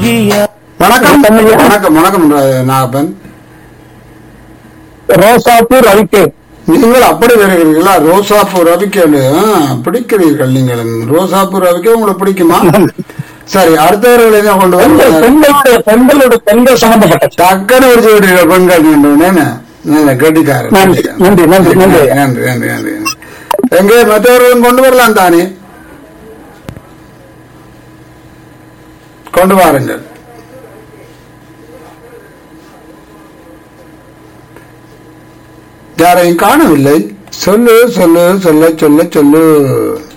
அழகிய வணக்கம் வணக்கம் வணக்கம் ர- நாகப்பன் ரோசாப்பூ ரவிக்கே நீங்கள் அப்படி வருகிறீர்களா ரோசாப்பூ ரவிக்கேண்டு ஆ, பிடிக்கிறீர்கள் நீங்கள் ரோசாப்பூ ரவிக்கே உங்களுக்கு பிடிக்குமா சரி அடுத்தவர்கள் என்ன கொண்டு பெண்கள் வந்து பெண்களுடைய பெண்களுடைய பெண்கள் சம்பந்தப்பட்ட டக்குன்னு விடுச்சு விடுறீர்கள் பெண்கள் நின்று நல்ல கெட்டிக்காரர் நன்றி, நன்றி, நன்றி, நன்றி. நன்றி நன்றி நன்றி எங்கே மற்றவர்களும் கொண்டு வரலாம் தானே கொண்டு வாருங்கள் யாரையும் காணவில்லை சொல்லு சொல்லு சொல்ல சொல்ல சொல்லு